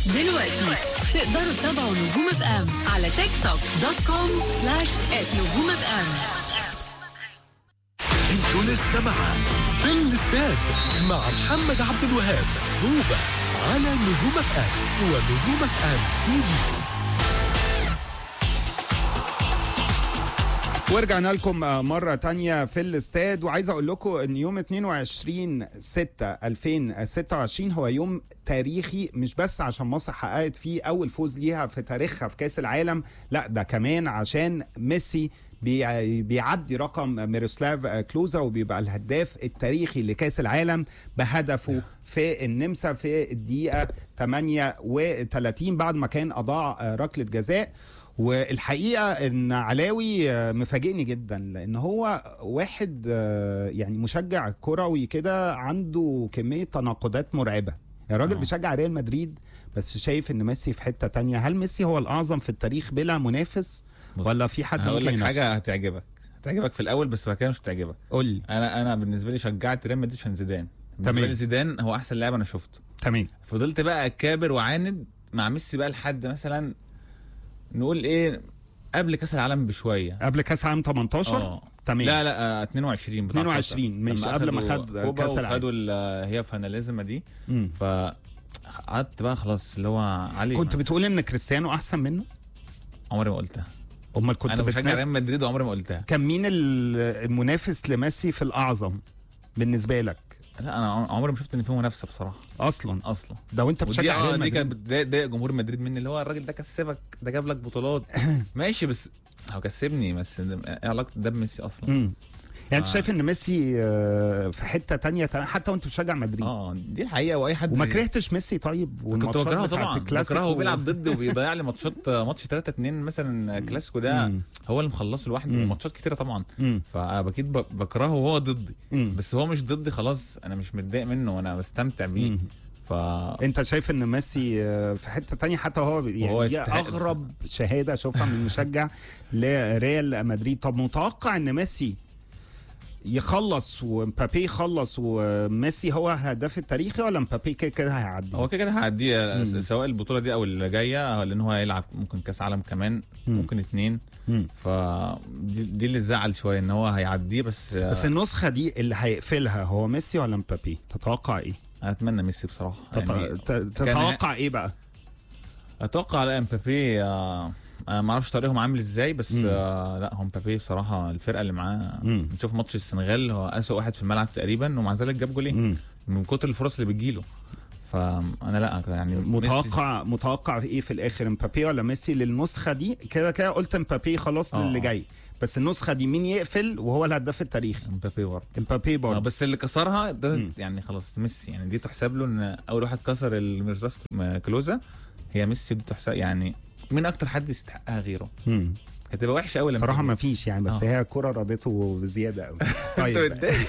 دلوقتي تقدروا تتابعوا نجوم اف ام على تيك توك دوت كوم سلاش نجوم اف ام انتوا لسه مع في الاستاد مع محمد عبد الوهاب هوبا على نجوم اف ام ونجوم اف ام تي في ورجعنا لكم مرة تانية في الاستاد وعايز اقول لكم ان يوم 22 6 2026 هو يوم تاريخي مش بس عشان مصر حققت فيه اول فوز ليها في تاريخها في كاس العالم لا ده كمان عشان ميسي بي- بيعدي رقم ميروسلاف كلوزا وبيبقى الهداف التاريخي لكاس العالم بهدفه في النمسا في الدقيقة 38 بعد ما كان أضاع ركلة جزاء والحقيقه ان علاوي آه، مفاجئني جدا لان هو واحد آه، يعني مشجع كروي كده عنده كميه تناقضات مرعبه الراجل آه. بيشجع ريال مدريد بس شايف ان ميسي في حته تانية هل ميسي هو الاعظم في التاريخ بلا منافس بص، ولا في حد هقول ممكن لك ينافسه؟ حاجه هتعجبك هتعجبك في الاول بس بعد كده مش هتعجبك قول لي انا انا بالنسبه لي شجعت ريال مدريد عشان زيدان بالنسبه تمام. لي زيدان هو احسن لاعب انا شفته تمام فضلت بقى اكابر وعاند مع ميسي بقى لحد مثلا نقول ايه قبل كاس العالم بشويه قبل كاس عام 18 اه تمام لا لا آه، 22 بتاع 22 قطر. ماشي، لما قبل ما أخدوا خد كوبا كأس العالم. وخدوا ال- هي فاناليزما دي مم. فقعدت بقى خلاص اللي هو علي كنت بتقول ان كريستيانو احسن منه عمري ما قلتها امال كنت انا بشجع بتنافس ريال مدريد وعمري ما قلتها كان مين ال- المنافس لميسي في الاعظم بالنسبه لك لا انا عمري ما شفت ان في منافسه بصراحه اصلا اصلا ده وانت ودي بتشجع اه ريال دي كانت مدريد بتضايق ضايق جمهور مدريد مني اللي هو الراجل ده كسبك ده جاب لك بطولات ماشي بس هو كسبني بس ايه علاقه ده بميسي اصلا امم يعني انت آه. شايف ان ميسي آه، في حته تانية تمام حتى وانت بتشجع مدريد اه دي الحقيقه واي حد وما كرهتش ميسي طيب كنت والماتشات بكرهه بتاعت طبعا الكلاسيكو بكرهه وبيلعب ضدي وبيضيع لي ماتشات ماتش 3 2 مثلا كلاسيكو ده مم. هو اللي مخلصه لوحده مم. وماتشات كتيره طبعا مم. فاكيد ب- بكرهه وهو ضدي مم. بس هو مش ضدي خلاص انا مش متضايق منه وانا بستمتع بيه مم. ف انت شايف ان ميسي آه، في حته تانية حتى هو وهو يعني دي يستحق اغرب شهاده اشوفها من مشجع لريال مدريد طب متوقع ان ميسي يخلص ومبابي يخلص وميسي هو هداف التاريخي ولا مبابي كده كده هيعدي هو كده كده هيعديه مم. سواء البطوله دي او اللي جايه لان هو هيلعب ممكن كاس عالم كمان مم. ممكن اتنين مم. ف دي, دي اللي تزعل شويه ان هو هيعديه بس, بس النسخه دي اللي هيقفلها هو ميسي ولا مبابي تتوقع ايه انا اتمنى ميسي بصراحه تت- يعني ت- تتوقع ايه بقى اتوقع لا امبابي آه انا ما اعرفش طريقهم عامل ازاي بس مم. آه لا هو مبابي بصراحه الفرقه اللي معاه مم. نشوف ماتش السنغال هو اسوء واحد في الملعب تقريبا ومع ذلك جاب جولين مم. من كتر الفرص اللي بتجيله فانا لا يعني ميسي- متوقع متوقع ايه في الاخر مبابي ولا ميسي للنسخه دي كده كده قلت مبابي خلاص آه. للي جاي بس النسخه دي مين يقفل وهو الهداف التاريخي مبابي برضه مبابي آه برضه بس اللي كسرها ده مم. يعني خلاص ميسي يعني دي تحسب له ان اول واحد كسر الميرزاف كلوزا هي ميسي دي تحسب يعني مين اكتر حد يستحقها غيره مم. هتبقى وحشه قوي لما صراحه تيجي. ما فيش يعني بس آه. هي كرة رضيته بزياده قوي انت طيب متضايق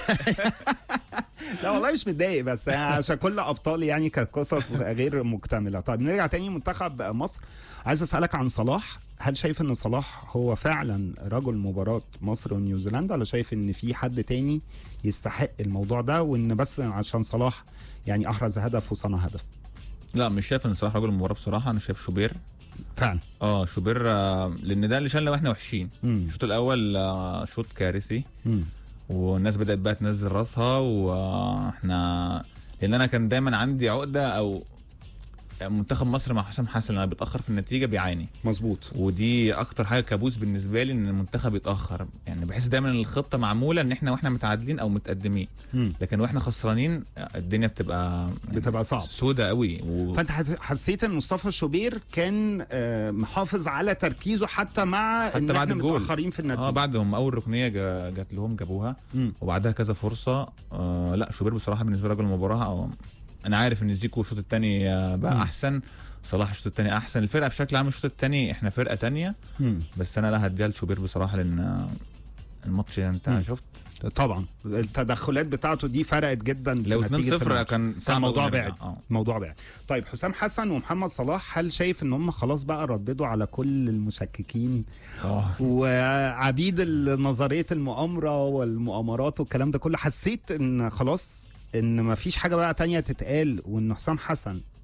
لا والله مش متضايق بس عشان كل ابطالي يعني كانت قصص غير مكتمله طيب نرجع تاني منتخب مصر عايز اسالك عن صلاح هل شايف ان صلاح هو فعلا رجل مباراه مصر ونيوزيلندا ولا شايف ان في حد تاني يستحق الموضوع ده وان بس عشان صلاح يعني احرز هدف وصنع هدف لا مش شايف ان صلاح رجل المباراه بصراحه انا شايف شوبير فعلا اه شوبير آه، لان ده اللي شالنا واحنا وحشين مم. الشوط الاول آه، شوط كارثي مم. والناس بدات بقى تنزل راسها واحنا لان انا كان دايما عندي عقده او منتخب مصر مع حسام حسن لما بيتاخر في النتيجه بيعاني مظبوط ودي اكتر حاجه كابوس بالنسبه لي ان المنتخب يتاخر يعني بحس دايما ان الخطه معموله ان احنا واحنا متعادلين او متقدمين مم. لكن واحنا خسرانين الدنيا بتبقى بتبقى صعب سودة قوي و... فانت حت- حسيت ان مصطفى شوبير كان آه، محافظ على تركيزه حتى مع حتى ان بعد احنا الجول. متاخرين في النتيجه اه بعدهم اول ركنيه جا- جات لهم جابوها مم. وبعدها كذا فرصه آه لا شوبير بصراحه بالنسبه لي رجل المباراه أو انا عارف ان زيكو الشوط الثاني بقى مم. احسن صلاح الشوط الثاني احسن الفرقه بشكل عام الشوط الثاني احنا فرقه تانية مم. بس انا لا هديها لشوبير بصراحه لان آه، الماتش يعني انت مم. شفت طبعا التدخلات بتاعته دي فرقت جدا في لو 2-0 نتيجة الماتش. كان صعب الموضوع أوي نرجع. بعد اه الموضوع بعد طيب حسام حسن ومحمد صلاح هل شايف ان هم خلاص بقى رددوا على كل المشككين اه وعبيد نظريه المؤامره والمؤامرات والكلام ده كله حسيت ان خلاص ان ما فيش حاجه بقى تانية تتقال وان حسام حسن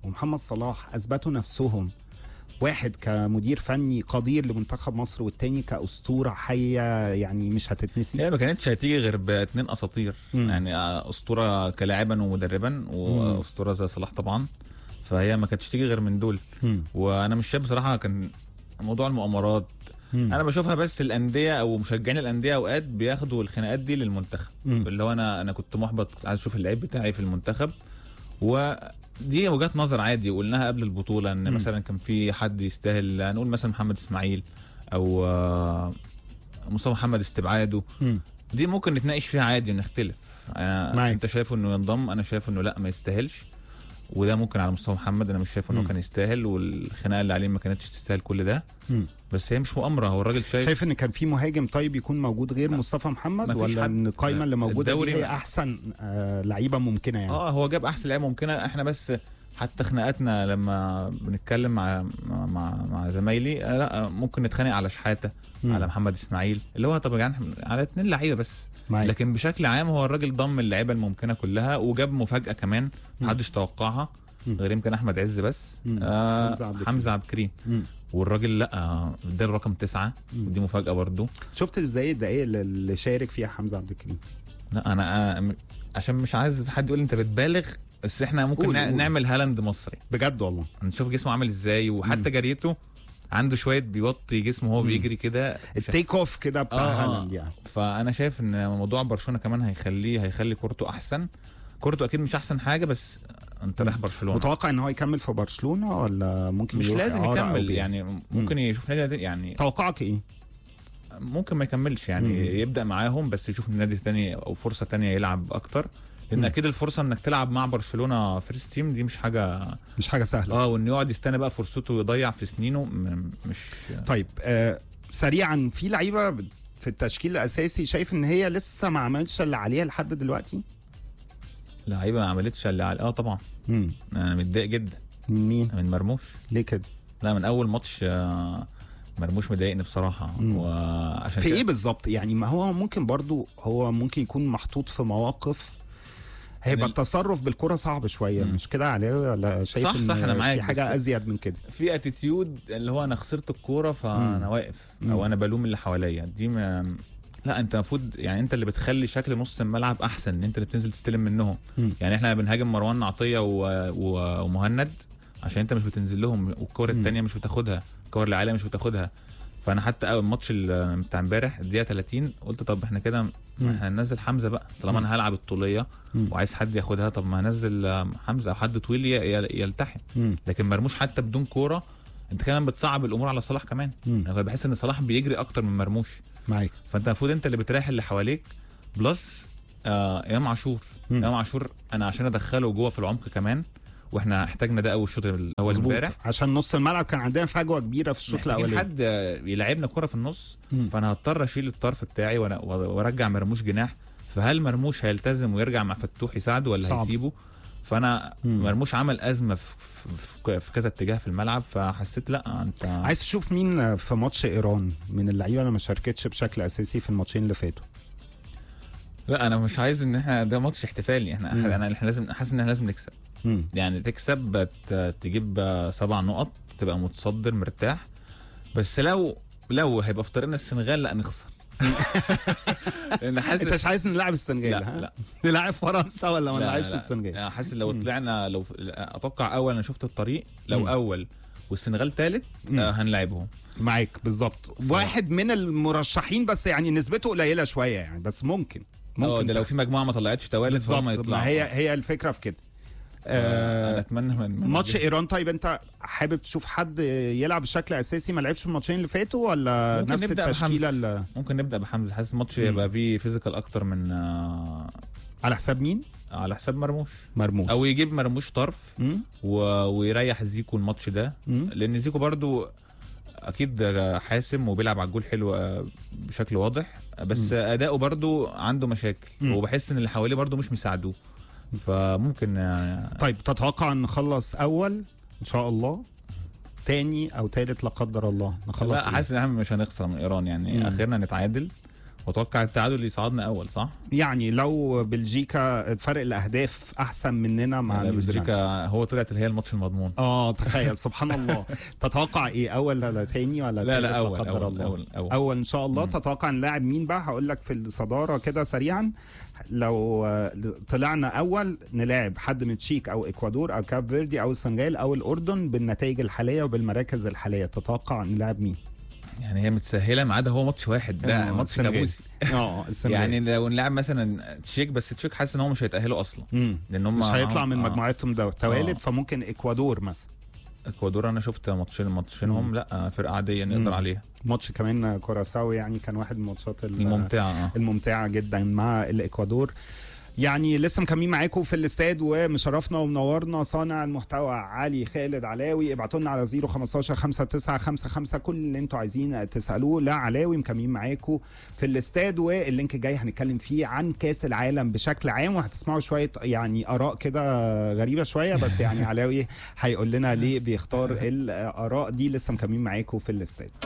ومحمد صلاح اثبتوا نفسهم واحد كمدير فني قدير لمنتخب مصر والتاني كاسطوره حيه يعني مش هتتنسي هي ما كانتش هتيجي غير باثنين اساطير مم. يعني آه، اسطوره كلاعبا ومدربا واسطوره زي صلاح طبعا فهي ما كانتش تيجي غير من دول مم. وانا مش شايف بصراحه كان موضوع المؤامرات مم. انا بشوفها بس الانديه او مشجعين الانديه اوقات بياخدوا الخناقات دي للمنتخب مم. اللي هو انا انا كنت محبط كنت عايز اشوف اللعيب بتاعي في المنتخب ودي وجهات نظر عادي وقلناها قبل البطوله ان مم. مثلا كان في حد يستاهل نقول مثلا محمد اسماعيل او آه، مصطفى محمد استبعاده مم. دي ممكن نتناقش فيها عادي ونختلف أنا معاك. انت شايفه انه ينضم انا شايف انه لا ما يستاهلش وده ممكن على مصطفى محمد انا مش شايف انه مم. كان يستاهل والخناقه اللي عليه ما كانتش تستاهل كل ده مم. بس هي مش مؤامره هو الراجل شايف شايف ان كان في مهاجم طيب يكون موجود غير مصطفى محمد مفيش ولا حد. ان القايمه اللي موجوده الدوري دي هي ما- احسن آه لعيبه ممكنه يعني اه هو جاب احسن لعيبه ممكنه احنا بس حتى خناقاتنا لما بنتكلم مع مع مع, مع زمايلي آه لا آه، ممكن نتخانق على شحاته مم. على محمد اسماعيل اللي هو طب يا جدعان على اتنين لعيبه بس معاك. لكن بشكل عام هو الراجل ضم اللعيبه الممكنه كلها وجاب مفاجاه كمان محدش توقعها مم. غير يمكن احمد عز بس مم. آه حمزة عبد الكريم. حمزه عبد الكريم مم. والراجل لا آه، ده الرقم تسعة مم. ودي مفاجاه برضو شفت ازاي الدقايق اللي شارك فيها حمزه عبد الكريم لا انا آه، م- عشان مش عايز حد يقول لي انت بتبالغ بس احنا ممكن قول، نع- قول. نعمل هالاند مصري بجد والله نشوف جسمه عامل ازاي وحتى جريته عنده شويه بيوطي جسمه وهو بيجري كده التيك اوف كده بتاع آه، آه. هالاند يعني فانا شايف ان موضوع برشلونه كمان هيخليه هيخلي كورته احسن كورته اكيد مش احسن حاجه بس انت رايح برشلونه متوقع ان هو يكمل في برشلونه ولا ممكن مش يروح لازم إعارة أو يكمل بيع؟ يعني ممكن يشوف نادي يعني توقعك ايه؟ ممكن ما يكملش يعني مم. يبدا معاهم بس يشوف نادي تاني او فرصه تانية يلعب اكتر لان اكيد الفرصه انك تلعب مع برشلونه فيرست تيم دي مش حاجه مش حاجه سهله اه وانه يقعد يستنى بقى فرصته ويضيع في سنينه م- مش طيب آه سريعا في لعيبه في التشكيل الاساسي شايف ان هي لسه ما عملتش اللي عليها لحد دلوقتي لعيبه ما عملتش اللي على اه طبعا مم. انا متضايق جدا من مين من مرموش ليه كده لا من اول ماتش آه، مرموش مضايقني بصراحه مم. وعشان في كده- ايه بالظبط يعني ما هو ممكن برضو هو ممكن يكون محطوط في مواقف هيبقى يعني ال- التصرف بالكرة صعب شوية مم. مش كده عليه ولا شايف صح، إن صح، أنا معاك، في حاجة بس- أزيد من كده في اتيتيود اللي هو انا خسرت الكوره فانا مم. واقف مم. او انا بلوم اللي حواليا دي ما لا انت المفروض يعني انت اللي بتخلي شكل نص الملعب احسن ان انت اللي تنزل تستلم منهم مم. يعني احنا بنهاجم مروان عطيه و... و... ومهند عشان انت مش بتنزل لهم والكور مم. التانية مش بتاخدها الكور اللي عليها مش بتاخدها فانا حتى اول ماتش ال- بتاع امبارح الدقيقه 30 قلت طب احنا كده مم. احنا هننزل حمزه بقى طالما انا هلعب الطوليه مم. وعايز حد ياخدها طب ما هنزل آه، حمزه او حد طويل ي- ي- يلتحم مم. لكن مرموش حتى بدون كوره انت كمان بتصعب الامور على صلاح كمان مم. انا بحس ان صلاح بيجري اكتر من مرموش معاك فانت المفروض انت اللي بتريح اللي حواليك بلس آه امام عاشور مم. امام عاشور انا عشان ادخله جوه في العمق كمان واحنا احتاجنا ده اول الشوط الاول مظبوط امبارح عشان نص الملعب كان عندنا فجوة كبيرة في الشوط محتاجين الأولاني حد آه، يلعبنا كرة في النص مم. فانا هضطر اشيل الطرف بتاعي وأنا- وارجع مرموش جناح فهل مرموش هيلتزم ويرجع مع فتوح يساعده ولا صعب. هيسيبه فانا مم. مرموش عمل ازمه في, في, في كذا اتجاه في الملعب فحسيت لا انت عايز تشوف مين في ماتش إيران من اللعيبة اللي ما شاركتش بشكل أساسي في الماتشين اللي فاتوا لا انا مش عايز ان احنا ده ماتش احتفالي احنا مم. انا احنا لازم حاسس ان احنا لازم نكسب مم. يعني تكسب ت- تجيب آه، سبع نقط تبقى متصدر مرتاح بس لو لو هيبقى في طريقنا السنغال لا نخسر لان حاسس أنت مش عايز نلعب السنغال لا ها؟ لا نلعب فرنسا ولا ما لا، نلعبش لا. السنغال أنا حاسس لو طلعنا لو اتوقع اول انا شفت الطريق لو مم. اول والسنغال ثالث مم. آه هنلعبهم معاك بالظبط واحد من المرشحين بس يعني نسبته قليله شويه يعني بس ممكن اه ممكن ده لو في تحصل. مجموعه ما طلعتش توالد فهم بالظبط يطلعوا ما هي هي الفكره في كده انا آه اتمنى من من- ماتش ايران طيب انت حابب تشوف حد يلعب بشكل اساسي ما لعبش في الماتشين اللي فاتوا ولا ممكن نفس نبدأ التشكيله بحمزة. اللي ممكن نبدا بحمزه حاسس الماتش مم. يبقى فيه فيزيكال اكتر من آه على حساب مين على حساب مرموش مرموش او يجيب مرموش طرف مم؟ و... ويريح زيكو الماتش ده مم؟ لان زيكو برضو اكيد حاسم وبيلعب على الجول حلو آه، بشكل واضح بس اداؤه برضو عنده مشاكل مم. وبحس ان اللي حواليه برضو مش مساعدوه فممكن آه، طيب تتوقع ان نخلص اول ان شاء الله تاني او تالت لا قدر الله نخلص لا إيه؟ حاسس ان احنا مش هنخسر من ايران يعني مم. اخرنا نتعادل واتوقع التعادل يصعدنا اول صح؟ يعني لو بلجيكا فرق الاهداف احسن مننا مع لا، نيوزيلندا بلجيكا هو طلعت اللي هي الماتش المضمون اه تخيل سبحان الله تتوقع ايه اول ولا تاني ولا لا لا تالت اول قدر اول الله اول اول اول ان شاء الله تتوقع نلاعب مين بقى هقول لك في الصداره كده سريعا لو آه، طلعنا اول نلاعب حد من تشيك او اكوادور او كاب فيردي او السنغال او الاردن بالنتائج الحاليه وبالمراكز الحاليه تتوقع نلاعب مين يعني هي متسهله ما عدا هو ماتش واحد ده آه، ماتش السنغال. كابوسي اه السنغال يعني لو نلعب مثلا تشيك بس تشيك حاسس ان هم مش هيتاهلوا اصلا مم. لان هم مش هيطلع من آه. مجموعتهم ده توالد آه. فممكن اكوادور مثلا اكوادور انا شفت ماتشين ماتشينهم لا فرقه عاديه مم. نقدر عليها ماتش كمان كوراساو يعني كان واحد من الماتشات ال- الممتعه اه الممتعه جدا مع الاكوادور يعني لسه مكملين معاكم في الاستاد ومشرفنا ومنورنا صانع المحتوى علي خالد علاوي ابعتوا لنا على 015 5955 كل اللي انتوا عايزين تسالوه لا علاوي مكملين معاكم في الاستاد واللينك الجاي هنتكلم فيه عن كاس العالم بشكل عام وهتسمعوا شويه يعني اراء كده غريبه شويه بس يعني علاوي هيقول لنا ليه بيختار الاراء دي لسه مكملين معاكم في الاستاد